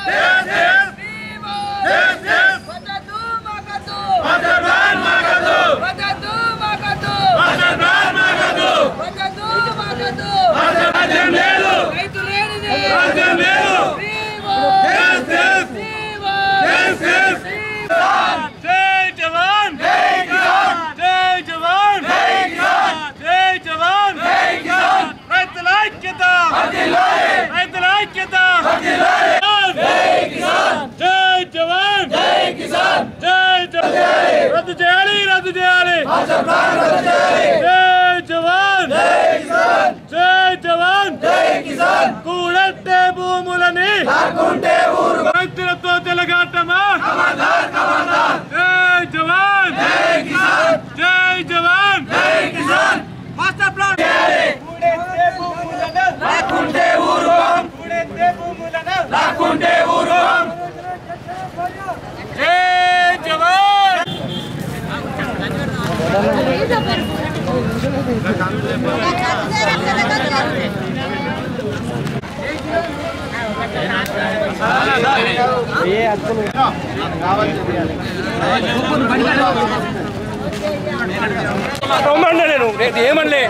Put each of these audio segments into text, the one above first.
రైతు లేనిది జై జవాన్ జై కిసాన్ జై జవాన్ జై కిసాన్ జై జవాన్ జై కిసాన్ రైతుల ఐక్యత రైతుల ఐక్యత జై కిసాన్ జై జవాన్ జై కిసాన్ జై జవాన్ రద్దు చేయాలి రద్దు చేయాలి జై జవాన్ జై కిసాన్ జై జవాన్ జై కిసాన్ కూడెట్టే భూములని రైతులతో తెలగాటమా జై జవాన్ జై కిసాన్ జై జవాన్ జై కిసాన్ మాస్టర్ ప్లాన్ లాక్కుంటే ఊరుకోం లాక్కుంటే ఊరుకోం జై జవాన్ రమ్మన్నా నేను రేపు ఏమనలే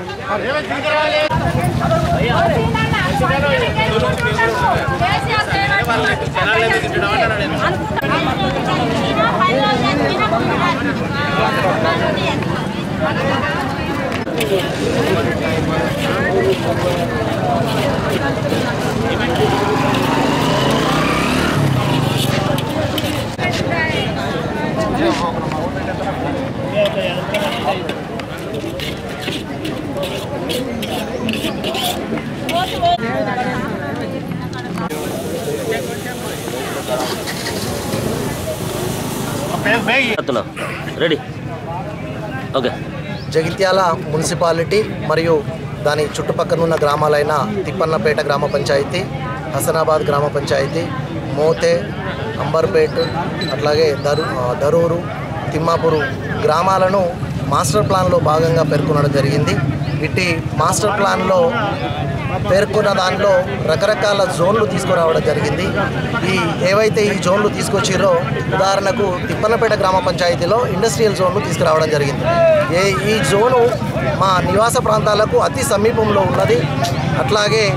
చెప్తున్నావు రెడీ ఓకే జగిత్యాల మున్సిపాలిటీ మరియు దాని చుట్టుపక్కల ఉన్న గ్రామాలైన తిప్పన్నపేట గ్రామ పంచాయతీ హసనాబాద్ గ్రామ పంచాయతీ మోతే అంబర్పేట్ అట్లాగే దరు ఆ, దరూరు తిమ్మాపూరు గ్రామాలను మాస్టర్ ప్లాన్లో భాగంగా పేర్కొనడం జరిగింది ఇట్టి మాస్టర్ ప్లాన్లో పేర్కొన్న దానిలో రకరకాల జోన్లు తీసుకురావడం జరిగింది ఈ ఏవైతే ఈ జోన్లు తీసుకొచ్చిరో ఉదాహరణకు తిప్పన్నపేట గ్రామ పంచాయతీలో ఇండస్ట్రియల్ జోన్లు తీసుకురావడం జరిగింది ఏ ఈ జోను మా నివాస ప్రాంతాలకు అతి సమీపంలో ఉన్నది అట్లాగే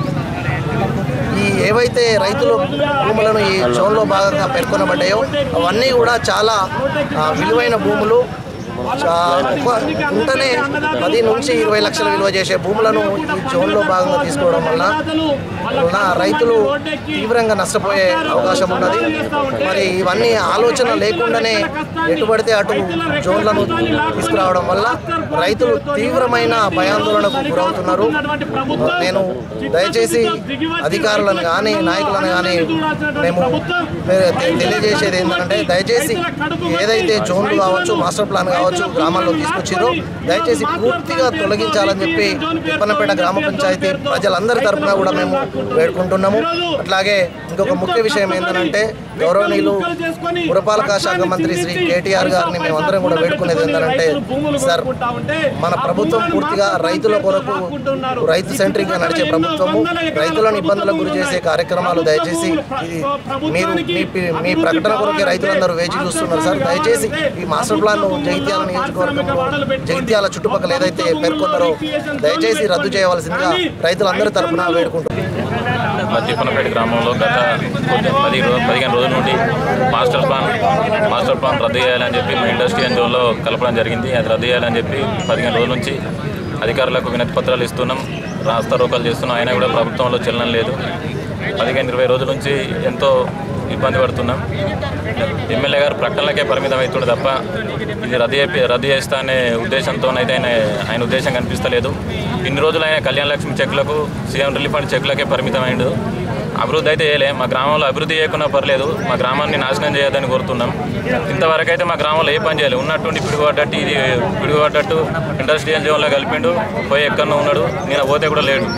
ఈ ఏవైతే రైతులు భూములను ఈ జోన్లో భాగంగా పేర్కొనబడ్డాయో అవన్నీ కూడా చాలా ఆ, విలువైన భూములు చా- ఒక గుంటనే పది నుంచి ఇరవై లక్షల విలువ చేసే భూములను ఈ జోన్లో భాగంగా తీసుకోవడం వల్ల వలన రైతులు తీవ్రంగా నష్టపోయే అవకాశం ఉన్నది మరి ఇవన్నీ ఆలోచన లేకుండానే ఎటు పడితే అటు జోన్లను తీసుకురావడం వల్ల రైతులు తీవ్రమైన భయాందోళనకు గురవుతున్నారు నేను దయచేసి అధికారులను కానీ నాయకులను కానీ మేము తె- తెలియజేసేది ఏంటంటే దయచేసి ఏదైతే జోన్లు కావచ్చు మాస్టర్ ప్లాన్ కావచ్చు గ్రామాల్లో తీసుకొచ్చారో దయచేసి పూర్తిగా తొలగించాలని చెప్పి తిప్పన్నపేట గ్రామ పంచాయతీ ప్రజలందరి తరఫున కూడా మేము వేడుకుంటున్నాము అట్లాగే ఇంకొక ముఖ్య విషయం ఏంటంటే గౌరవనీయులు పురపాలక శాఖ మంత్రి శ్రీ కేటీఆర్ గారిని మేమందరం కూడా వేడుకునేది ఏంటంటే సార్ మన ప్రభుత్వం పూర్తిగా రైతుల కొరకు రైతు సెంట్రిక్ గా నడిచే ప్రభుత్వము రైతులను ఇబ్బందులకు గురి చేసే కార్యక్రమాలు దయచేసి ఇది మీరు మీ పి- మీ ప్రకటన కొరకే రైతులందరూ వేచి చూస్తున్నారు సార్ దయచేసి ఈ మాస్టర్ ప్లాన్ జగిత్యాల నియోజకవర్గంలో జగిత్యాల చుట్టుపక్కల ఏదైతే పేర్కొన్నారో దయచేసి రద్దు చేయవలసిందిగా రైతులందరి తరఫున వేడుకుంటున్నారు తిప్పనపేట గ్రామంలో గత కొద్ది పది రోజు పదిహేను రోజుల నుండి మాస్టర్ ప్లాన్ మాస్టర్ ప్లాన్ రద్దు చేయాలని చెప్పి మా ఇండస్ట్రియల్ జోన్లో కలపడం జరిగింది అది రద్దు చేయాలని చెప్పి పదిహేను రోజుల నుంచి అధికారులకు వినతి పత్రాలు ఇస్తున్నాం రాస్తా రోకలు చేస్తున్నాం అయినా కూడా ప్రభుత్వంలో చెల్లడం లేదు పదిహేను ఇరవై రోజుల నుంచి ఎంతో ఇబ్బంది పడుతున్నాం ఎమ్మెల్యే గారు ప్రకటనలకే పరిమితం అవుతుండే తప్ప ఇది రద్దు చేపి రద్దు చేస్తా అనే ఉద్దేశంతోనైతే ఆయన ఆయన ఉద్దేశం కనిపిస్తలేదు ఇన్ని రోజులు ఆయన కళ్యాణ లక్ష్మి చెక్లకు సీఎం రిలీఫ్ ఫండ్ చెక్లకే పరిమితం అయిండు అభివృద్ధి అయితే చేయలే మా గ్రామంలో అభివృద్ధి చేయకున్నా పర్లేదు మా గ్రామాన్ని నాశనం చేయొద్దని కోరుతున్నాం ఇంతవరకు అయితే మా గ్రామంలో ఏ పని చేయాలి ఉన్నట్టుండి పిడుగుపడ్డట్టు ఇది పిడుగుపడ్డట్టు ఇండస్ట్రియల్ జోన్లో కలిపిండు పోయి ఎక్కడో ఉన్నాడు నేను పోతే కూడా లేడు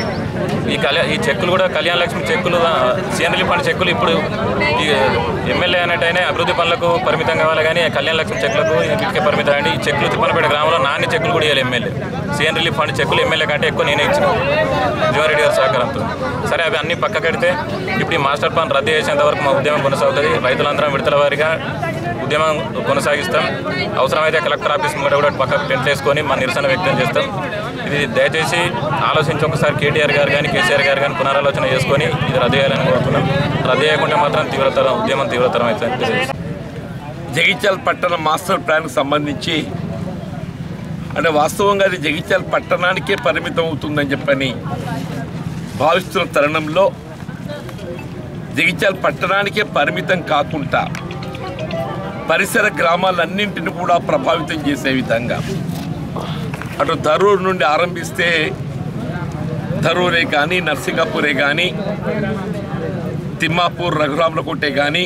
ఈ కళ్యాణ ఈ చెక్కులు కూడా కళ్యాణ లక్ష్మి చెక్కులు సీఎం రిలీఫ్ ఫండ్ చెక్కులు ఇప్పుడు ఈ ఎమ్మెల్యే అన్నట్టయినా అభివృద్ధి పనులకు పరిమితం కావాలి కానీ కళ్యాణ లక్ష్మి చెక్కులకు వీటికే పరిమితం అండి ఈ చెక్కులు తిప్పనపేట గ్రామంలో నాన్ని చెక్కులు కూడా ఇవ్వాలి ఎమ్మెల్యే సీఎం రిలీఫ్ ఫండ్ చెక్కులు ఎమ్మెల్యే కంటే ఎక్కువ నేనే ఇచ్చిన జీవారెడ్డి గారు సహకారంతో సరే అవి అన్ని పక్క కడితే ఇప్పుడు ఈ మాస్టర్ ప్లాన్ రద్దు చేసేంత వరకు మా ఉద్యమం కొనసాగుతుంది రైతులందరం విడతల వారీగా ఉద్యమం కొనసాగిస్తాం అవసరమైతే కలెక్టర్ ఆఫీస్ ముంగట కూడా పక్క టెంట్ వేసుకొని మా నిరసన వ్యక్తం చేస్తాం ఇది దయచేసి ఆలోచించి ఒకసారి కేటీఆర్ గారు కానీ కేసీఆర్ గారు కానీ పునరాలోచన చేసుకొని ఇది రద్దు చేయాలని కోరుతున్నాం రద్దు చేయకుంటే మాత్రం తీవ్రతరం ఉద్యమం తీవ్రతరం అవుతుంది తెలియజేస్తాం. జగిత్యాల పట్టణ మాస్టర్ ప్లాన్కి సంబంధించి అంటే వాస్తవంగా అది జగిత్యాల పట్టణానికే పరిమితం అవుతుందని చెప్పని భావిస్తున్న తరుణంలో జగిత్యాల పట్టణానికే పరిమితం కాకుండా పరిసర గ్రామాలన్నింటిని కూడా ప్రభావితం చేసే విధంగా అటు ధరూర్ నుండి ఆరంభిస్తే ధరూరే కానీ నర్సింగాపూరే కానీ తిమ్మాపూర్ రఘురాములకోటే కానీ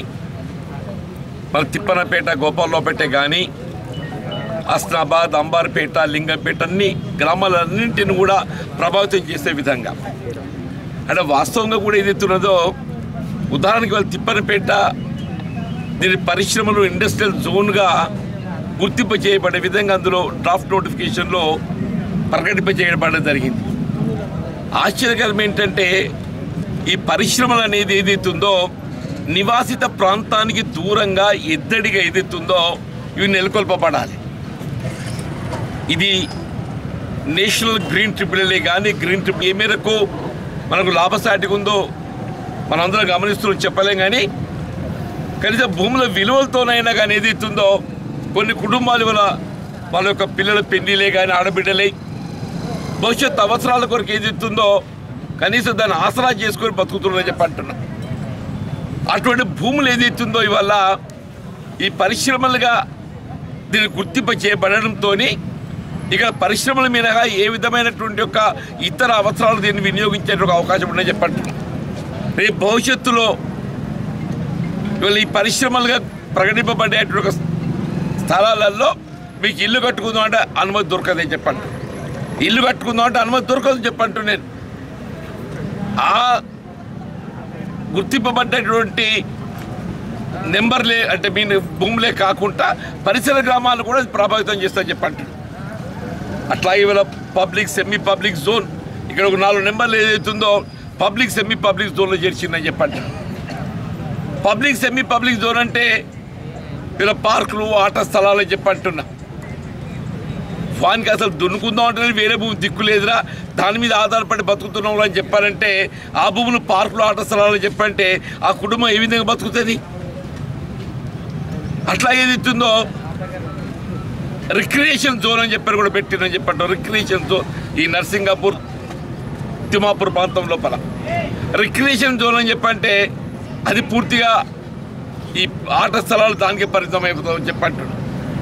మన తిప్పనపేట గోపాలరావుపేట కానీ హస్నాబాద్ అంబార్పేట లింగంపేట అన్ని గ్రామాలన్నింటిని కూడా ప్రభావితం చేసే విధంగా అంటే వాస్తవంగా కూడా ఏదైతున్నదో ఉదాహరణకి వాళ్ళు తిప్పనపేట దీని పరిశ్రమలు ఇండస్ట్రియల్ జోన్గా గుర్తింపు చేయబడే విధంగా అందులో డ్రాఫ్ట్ నోటిఫికేషన్లో ప్రకటింప చేయబడడం జరిగింది ఆశ్చర్యకరం ఏంటంటే ఈ పరిశ్రమలు అనేది ఏదైతుందో నివాసిత ప్రాంతానికి దూరంగా ఎద్దడిగా ఏదైతుందో ఇవి నెలకొల్పబడాలి ఇది నేషనల్ గ్రీన్ ట్రిబ్యునలే కానీ గ్రీన్ ట్రిబ్యునల్ ఏ మేరకు మనకు లాభసాటిగా ఉందో మనందరం గమనిస్తున్నాం చెప్పలేం కానీ కనీసం భూముల విలువలతోనైనా కానీ ఏదైతుందో కొన్ని కుటుంబాల వల్ల వాళ్ళ యొక్క పిల్లల పెళ్లిలే కానీ ఆడబిడ్డలే భవిష్యత్ అవసరాల కొరకు ఏదైతుందో కనీసం దాన్ని ఆసరా చేసుకొని బతుకుతున్నారని చెప్పి అంటున్నా అటువంటి భూములు ఏదైతుందో ఇవల్ల ఈ పరిశ్రమలుగా దీన్ని గుర్తింపు చేయబడడంతో ఇక పరిశ్రమల మీదగా ఏ విధమైనటువంటి యొక్క ఇతర అవసరాలు దీన్ని వినియోగించే ఒక అవకాశం ఉందని చెప్పండి రేపు భవిష్యత్తులో ఇవాళ ఈ పరిశ్రమలుగా ప్రకటింపబడేటువంటి ఒక స్థలాలలో మీకు ఇల్లు కట్టుకుందాం అంటే అనుమతి దొరకదని చెప్పండి ఇల్లు కట్టుకుందాం అంటే అనుమతి దొరకదని చెప్పంటు నేను ఆ గుర్తింపబడ్డటువంటి నెంబర్లే అంటే మీ భూములే కాకుండా పరిసర గ్రామాలు కూడా ఇది ప్రభావితం చేస్తారని చెప్పండి అట్లాగే ఇవాళ పబ్లిక్ సెమీ పబ్లిక్ జోన్ ఇక్కడ ఒక నాలుగు నెంబర్లు ఏదైతుందో పబ్లిక్ సెమీ పబ్లిక్ జోన్లో చేర్చిందని చెప్పండి పబ్లిక్ సెమీ పబ్లిక్ జోన్ అంటే ఇలా పార్కులు ఆట స్థలాలు అని చెప్పి అంటున్నా వానికి అసలు దున్నుకుందాం అంటే వేరే భూమి దిక్కు లేదురా దాని మీద ఆధారపడి బతుకుతున్నాం అని చెప్పారంటే ఆ భూములు పార్కులు ఆట స్థలాలు అని చెప్పంటే ఆ కుటుంబం ఏ విధంగా బతుకుతుంది అట్లా ఏది ఇస్తుందో రిక్రియేషన్ జోన్ అని చెప్పారు కూడా పెట్టిందని చెప్పండి రిక్రియేషన్ జోన్ ఈ నర్సింగాపూర్ తిమాపూర్ ప్రాంతం లోపల రిక్రియేషన్ జోన్ అని చెప్పంటే అది పూర్తిగా ఈ ఆట స్థలాలు దానికి పరిమితం అయిపోతామని చెప్పంటున్నాడు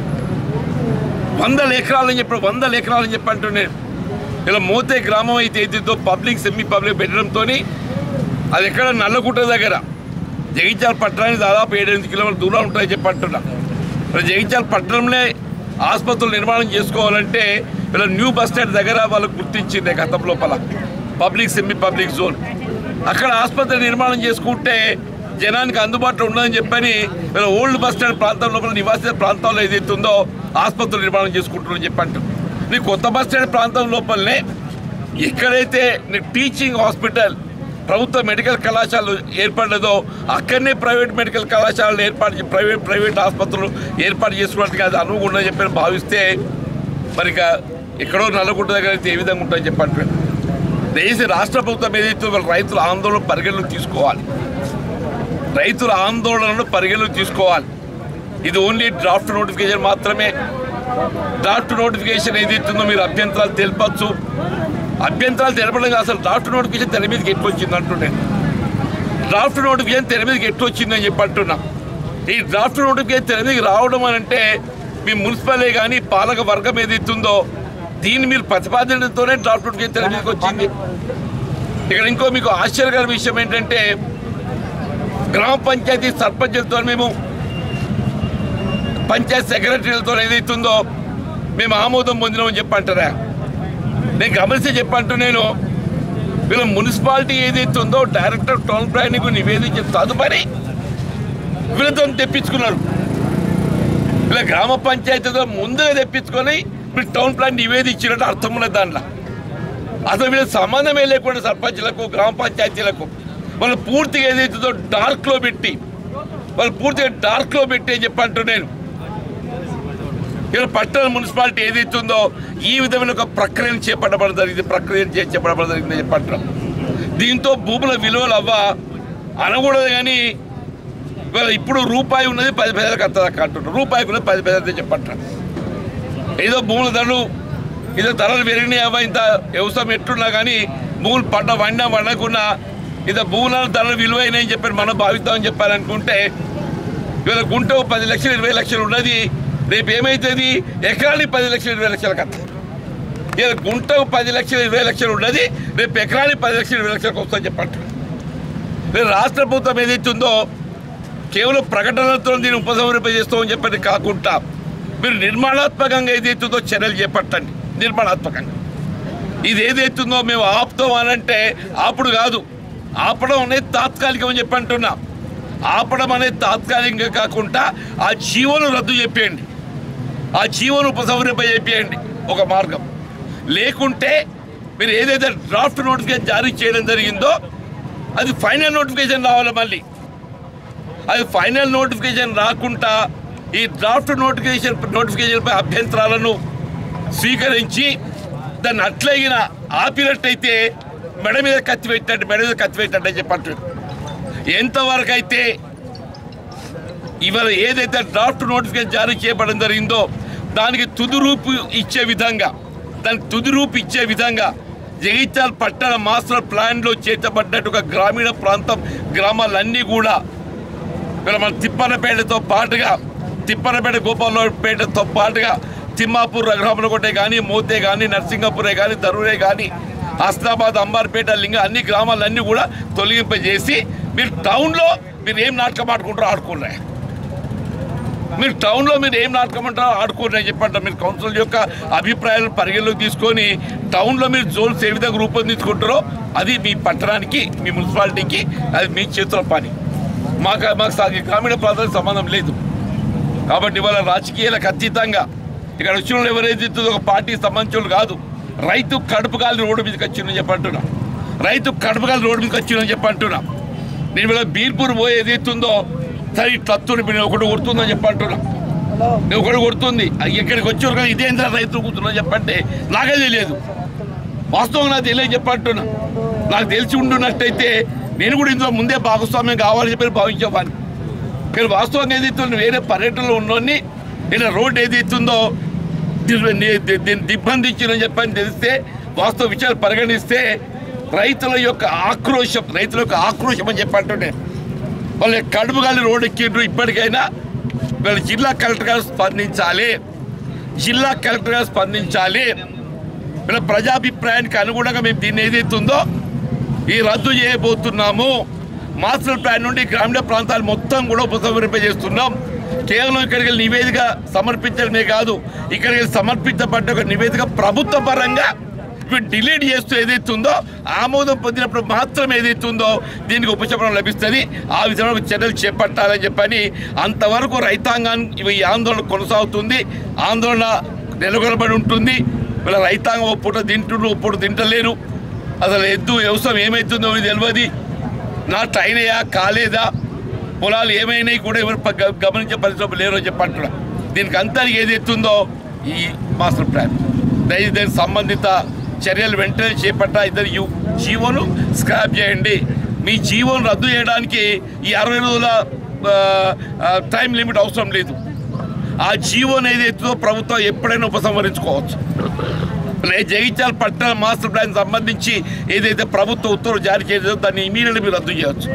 వందల ఎకరాలని చెప్పి వందల ఎకరాలని చెప్పి అంటున్నాడు ఇలా మోతే గ్రామం అయితే ఏదైతే పబ్లిక్ సెమీ పబ్లిక్ పెట్టడంతో అది ఎక్కడ నల్లగుట్ట దగ్గర జగిత్యాల పట్టణానికి దాదాపు ఏడెనిమిది కిలోమీటర్ల దూరం ఉంటుందని చెప్పి అంటున్నా మరి జగిత్యాల పట్టణంలో ఆసుపత్రులు నిర్మాణం చేసుకోవాలంటే ఇలా న్యూ బస్ స్టాండ్ దగ్గర వాళ్ళకు గుర్తించింది గతం లోపల పబ్లిక్ సెమీ పబ్లిక్ జోన్ అక్కడ ఆసుపత్రి నిర్మాణం చేసుకుంటే జనానికి అందుబాటులో ఉండదని చెప్పని ఇలా ఓల్డ్ బస్ స్టాండ్ ప్రాంతం లోపల నివాసిత ప్రాంతాల్లో ఏదైతే ఉందో ఆసుపత్రులు నిర్మాణం చేసుకుంటున్నారని చెప్పంటారు నీ కొత్త బస్ స్టాండ్ ప్రాంతం లోపలనే ఎక్కడైతే నీ టీచింగ్ హాస్పిటల్ ప్రభుత్వ మెడికల్ కళాశాలలు ఏర్పడలేదో అక్కడనే ప్రైవేట్ మెడికల్ కళాశాలలు ఏర్పాటు చే- ప్రైవేట్ ప్రైవేట్ ఆసుపత్రులు ఏర్పాటు చేసుకోవడానికి అది అనువుగా ఉందని చెప్పి భావిస్తే మరి ఇక ఎక్కడో నల్లగుట్ట దగ్గర అయితే ఏ విధంగా ఉంటుందని చెప్పండి దేశ రాష్ట్ర ప్రభుత్వం ఏదైతే వాళ్ళ రైతుల ఆందోళన పరిగణలోకి తీసుకోవాలి రైతుల ఆందోళనను పరిగణలోకి తీసుకోవాలి ఇది ఓన్లీ డ్రాఫ్ట్ నోటిఫికేషన్ మాత్రమే డ్రాఫ్ట్ నోటిఫికేషన్ ఏదైతుందో మీరు అభ్యంతరాలు తెలపచ్చు అభ్యంతరాలు తెలపడం కాదు, అసలు డ్రాఫ్ట్ నోటిఫికేషన్ తెర మీదకి ఎట్లా వచ్చింది అంటున్నాను డ్రాఫ్ట్ నోటిఫికేషన్ తెర మీదకి ఎట్లా వచ్చిందని చెప్పి అంటున్నా ఈ డ్రాఫ్ట్ నోటిఫికేషన్ తెర మీదకి రావడం అని అంటే మీ మున్సిపలే కానీ పాలక వర్గం ఏదైతుందో దీన్ని మీరు ప్రతిపాదనతోనే డ్రాఫ్ట్ నోటిఫికేషన్ తెర మీదకి వచ్చింది ఇక్కడ ఇంకో మీకు ఆశ్చర్యకర విషయం ఏంటంటే గ్రామ పంచాయతీ సర్పంచులతో మేము పంచాయత్ సెక్రటరీలతో ఏదైతుందో మేము ఆమోదం పొందినామని చెప్పంటారా నేను గమనిస్తే చెప్పంటూ నేను వీళ్ళ మున్సిపాలిటీ ఏదైతే ఉందో డైరెక్టర్ టౌన్ ప్లానింగ్ నివేదించిన తదుపరి వీళ్ళతో తెప్పించుకున్నారు వీళ్ళ గ్రామ పంచాయతీతో ముందుగా తెప్పించుకొని మీరు టౌన్ ప్లాన్ నివేదించినట్టు అర్థం ఉన్నది దాంట్లో అసలు వీళ్ళకి సంబంధమే లేకుండా సర్పంచ్లకు గ్రామ పంచాయతీలకు వాళ్ళు పూర్తిగా ఏదైతుందో డార్క్లో పెట్టి వాళ్ళు పూర్తిగా డార్క్లో పెట్టి అని చెప్పి అంటూ నేను ఇలా పట్టణ మున్సిపాలిటీ ఏదైతుందో ఈ విధమైన ఒక ప్రక్రియను చేపట్టబడడం జరిగింది ప్రక్రియను చే- చేపట్టబడడం జరిగింది చెప్పంటారు దీంతో భూముల విలువలు అవ్వ అనకూడదు కానీ ఇవాళ ఇప్పుడు రూపాయి ఉన్నది పది పైసలకు వస్తుంది అంటున్నారు రూపాయికి ఉన్నది పది పైసలు చెప్పంటారు ఏదో భూముల ధరలు ఏదో ధరలు పెరిగినాయి అవ్వ ఇంత వ్యవసాయం ఎట్టున్నా కానీ భూములు పంట వండినా వండకున్నా ఇంత భూముల ధరలు విలువైనాయని చెప్పి మనం భావిద్దామని చెప్పాలనుకుంటే ఇవాళ గుంట ఓ పది లక్షలు ఇరవై లక్షలు ఉన్నది రేపు ఏమవుతుంది ఎకరానికి పది లక్షలు ఇరవై లక్షలకు వస్తుంది ఇలా గుంట ఓ పది లక్షలు ఇరవై లక్షలు ఉన్నది రేపు ఎకరానికి పది లక్షలు ఇరవై లక్షలకు వస్తుందని చెప్పండి రేపు రాష్ట్ర ప్రభుత్వం ఏదైతే ఉందో కేవలం ప్రకటనలతో దీన్ని ఉపసంహరింపజేస్తామని చెప్పని కాకుండా మీరు నిర్మాణాత్మకంగా ఏదైతుందో చర్యలు చేపట్టండి నిర్మాణాత్మకంగా ఇది ఏదైతుందో మేము ఆపుతాం అనంటే ఆపుడు కాదు ఆపడం అనేది తాత్కాలికం అని చెప్పి అంటున్నా ఆపడం అనేది తాత్కాలికంగా కాకుండా ఆ జీవోను రద్దు చెప్పేయండి ఆ జీవోను ఉపసంహరింప చెప్పేయండి ఒక మార్గం లేకుంటే మీరు ఏదైతే డ్రాఫ్ట్ నోటిఫికేషన్ జారీ చేయడం జరిగిందో అది ఫైనల్ నోటిఫికేషన్ రావాలి మళ్ళీ అది ఫైనల్ నోటిఫికేషన్ రాకుండా ఈ డ్రాఫ్ట్ నోటిఫికేషన్ నోటిఫికేషన్పై అభ్యంతరాలను స్వీకరించి దాన్ని అట్లగిన ఆపినట్టయితే మెడ మీద కత్తి పెట్టినట్టు మెడ మీద కత్తి పెట్టినట్టు అని చెప్పట్టు ఎంతవరకు అయితే ఇవాళ ఏదైతే డ్రాఫ్ట్ నోటిఫికేషన్ జారీ చేయబడడం జరిగిందో దానికి తుది రూపు ఇచ్చే విధంగా దానికి తుది రూపు ఇచ్చే విధంగా జగిత్యాల పట్టణ మాస్టర్ ప్లాన్లో చేర్చబడ్డట్టు ఒక గ్రామీణ ప్రాంతం గ్రామాలన్నీ కూడా ఇలా మన తిప్పనపేటతో పాటుగా తిప్పనపేట గోపాలపేటతో పాటుగా తిమ్మాపూర్ రఘురామనకోటే కానీ మోతే కానీ నర్సింగపురే కానీ దరూరే కానీ హస్నాబాద్ అంబార్పేట లింగ అన్ని గ్రామాలన్నీ కూడా తొలగింపజేసి మీరు టౌన్లో మీరు ఏం నాటకం ఆడుకుంటారో ఆడుకున్నాయి మీరు టౌన్లో మీరు ఏం నాటకమంటారో ఆడుకోండి అని చెప్పంటారు మీరు కౌన్సిల్ యొక్క అభిప్రాయాలను పరిగణలోకి తీసుకొని టౌన్లో మీరు జోన్స్ ఏ విధంగా రూపొందించుకుంటారో అది మీ పట్టణానికి మీ మున్సిపాలిటీకి అది మీ చేతుల పని మాకు మాకు సా- గ్రామీణ ప్రాంతాలకు సంబంధం లేదు కాబట్టి ఇవాళ రాజకీయాలకు అతీతంగా ఇక్కడ వచ్చిన వాళ్ళు ఎవరైతే ఇస్తుందో ఒక పార్టీకి సంబంధించిన వాళ్ళు కాదు రైతు కడుపు కాలి రోడ్డు మీదకి వచ్చిందని చెప్పంటున్నా రైతు కడుపు కాలి రోడ్డు మీదకి వచ్చిందని చెప్పంటున్నా నేను ఇవాళ బీర్పూర్ పోయి ఏదైతుందో సరే తత్తుని నేను ఒకటి కొడుతుందని చెప్పంటున్నా నేను ఒకటి కొడుతుంది అది ఎక్కడికి వచ్చారు కానీ ఇదేంద్ర రైతు కూతున్నా చెప్పంటే నాకే తెలియదు వాస్తవం నాకు తెలియదు చెప్పంటున్నా నాకు తెలిసి ఉండున్నట్టయితే నేను కూడా ఇందులో ముందే భాగస్వామ్యం కావాలని చెప్పి భావించేవాడిని కానీ వాస్తవంగా ఏదైతుందో వేరే పర్యటనలో ఉన్నోని ఇలా రోడ్డు ఏదైతుందో దీన్ని దీన్ని దిగ్బంధించిందని చెప్పని తెలిస్తే వాస్తవ విషయాలు పరిగణిస్తే రైతుల యొక్క ఆక్రోశం రైతుల యొక్క ఆక్రోశం అని చెప్పంటుండే వాళ్ళ కడుపు గాలి రోడ్డు ఎక్కిండ్రు ఇప్పటికైనా వీళ్ళ జిల్లా కలెక్టర్ గారు స్పందించాలి జిల్లా కలెక్టర్ గారు స్పందించాలి వీళ్ళ ప్రజాభిప్రాయానికి అనుగుణంగా మేము దీన్ని ఏదైతుందో ఈ రద్దు చేయబోతున్నాము మాస్టర్ ప్లాన్ నుండి గ్రామీణ ప్రాంతాలు మొత్తం కూడా ఉపసంహరింపజేస్తున్నాం కేవలం ఇక్కడికి వెళ్ళి నివేదిక సమర్పించడమే కాదు ఇక్కడికి వెళ్ళి సమర్పించబడ్డ ఒక నివేదిక ప్రభుత్వ పరంగా వీడు డిలీట్ చేస్తూ ఏదైతే ఉందో ఆమోదం పొందినప్పుడు మాత్రం ఏదైతే ఉందో దీనికి ఉపశమనం లభిస్తుంది ఆ విధంగా చర్యలు చేపట్టాలని చెప్పని అంతవరకు రైతాంగాన్ని ఈ ఆందోళన కొనసాగుతుంది ఆందోళన నెలకొనబడి ఉంటుంది వీళ్ళ రైతాంగం ఒక పూట తింటున్నారు ఒక పూట తింటలేరు అసలు ఎద్దు వ్యవసాయం ఏమవుతుందో అని తెలియదు నా ట్రైన్ అయ్యా కాలేదా పొలాలు ఏమైనాయి కూడా ఎవరు ప- గ- గమనించే పరిస్థితులు లేరో చెప్పంటున్నా దీనికి అంతరికి ఏది ఎత్తుందో ఈ మాస్టర్ ప్లాన్ దయచేసి దానికి సంబంధిత చర్యలు వెంటనే చేపట్ట ఇద్దరు యు- జీవోను స్క్రాప్ చేయండి మీ జీవోను రద్దు చేయడానికి ఈ అరవై రోజుల ఆ, ఆ, టైం లిమిట్ అవసరం లేదు ఆ జీవోను ఏదైతుందో ప్రభుత్వం ఎప్పుడైనా ఉపసంహరించుకోవచ్చు లే- జగిత్యాల పట్టణ మాస్టర్ ప్లాన్ సంబంధించి ఏదైతే ప్రభుత్వ ఉత్తర్వులు జారీ చేసిందో దాన్ని ఇమీడియట్గా మీరు రద్దు చేయవచ్చు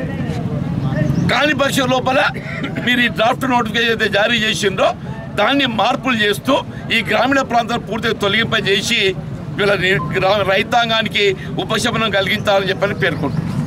కాని పక్షం లోపల మీరు ఈ డ్రాఫ్ట్ నోటిఫికేషన్ అయితే జారీ చేసిండ్రో దాన్ని మార్పులు చేస్తూ ఈ గ్రామీణ ప్రాంతాలు పూర్తిగా తొలగింపజేసి వీళ్ళ ని- గ్రా- రైతాంగానికి ఉపశమనం కలిగించాలని చెప్పని పేర్కొంటున్నారు